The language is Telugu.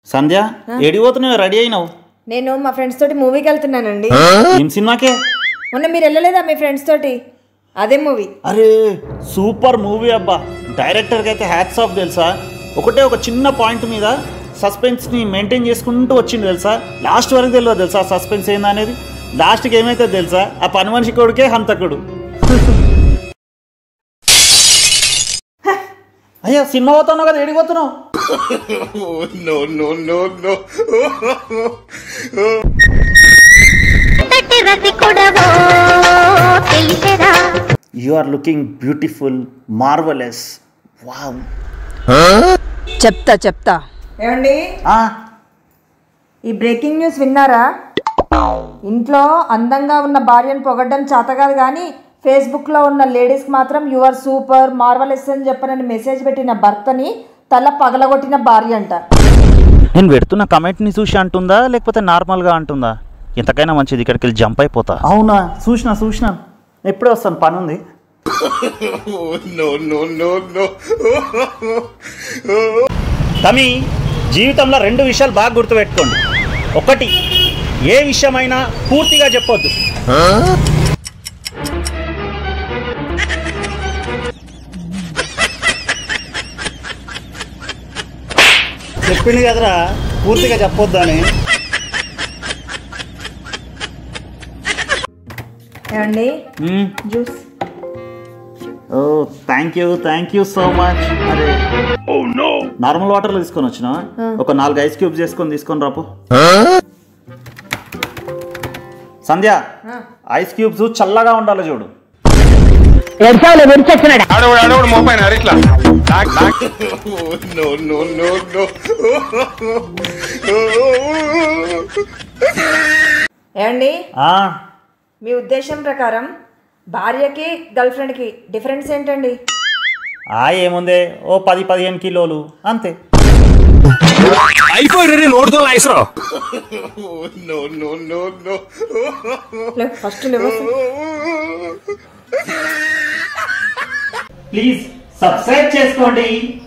సంధ్య ఎడిపోతున్నావు రెడీ అయినావు నేను మా ఫ్రెండ్స్ తోటి మూవీకి వెళ్తున్నానండి ఏం సినిమాకే మొన్న మీరు వెళ్ళలేదా మీ ఫ్రెండ్స్ తోటి అదే మూవీ అరే సూపర్ మూవీ అబ్బా డైరెక్టర్కి అయితే హ్యాట్స్ ఆఫ్ తెలుసా ఒకటే ఒక చిన్న పాయింట్ మీద సస్పెన్స్ని మెయింటైన్ చేసుకుంటూ వచ్చింది తెలుసా లాస్ట్ వరకు తెలియదు తెలుసా సస్పెన్స్ ఏందా అనేది లాస్ట్కి ఏమైతే తెలుసా ఆ పని మనిషి కొడుకే హంతకుడు అయ్యా సినిమా పోతున్నావు కదా ఎడిపోతున్నావు ఎంతటి రసికుడవో తెలిసెరా you are looking beautiful marvellous wow చెప్తా చెప్తా ఏమండి ఈ బ్రేకింగ్ న్యూస్ విన్నారా ఇంట్లో అందంగా ఉన్న భార్యను పొగడ్డం చేత కాదు కానీ ఫేస్బుక్లో ఉన్న లేడీస్కి మాత్రం యువర్ సూపర్ మార్వలెస్ అని చెప్పనని మెసేజ్ పెట్టిన భర్తని తల పగలగొట్టిన భార్య అంట నేను పెడుతున్న కమెంట్ని చూసి అంటుందా లేకపోతే నార్మల్గా అంటుందా ఎంతకైనా మంచిది ఇక్కడికి వెళ్ళి జంప్ అయిపోతా అవునా చూసిన చూసిన ఎప్పుడే వస్తాను పని ఉంది తమి జీవితంలో రెండు విషయాలు బాగా గుర్తుపెట్టుకోండి ఒకటి ఏ విషయమైనా పూర్తిగా చెప్పొద్దు చెప్పింది కదరా పూర్తిగా చెప్పొద్దు అని ఏమండి juice oh thank you thank you so much అరే నార్మల్ వాటర్ లో తీసుకొని వచ్చిన ఒక నాలుగు ఐస్ క్యూబ్స్ చేసుకొని తీసుకొని రాపు సంధ్య ఐస్ క్యూబ్స్ చల్లగా ఉండాలి చూడు ఆడవాడు ఆడవాడు మోపైన ఇట్లా ఏమండి ఆ, మీ ఉద్దేశం ప్రకారం భార్యకి గర్ల్ ఫ్రెండ్కి డిఫరెన్స్ ఏంటండి ఆ ఏముందే ఓ పది పదిహేను కిలోలు అంతే అయిపోయి నోడుతో ఐసరో ఫస్ట్ లేవు ప్లీజ్ సబ్స్క్రైబ్ చేసుకోండి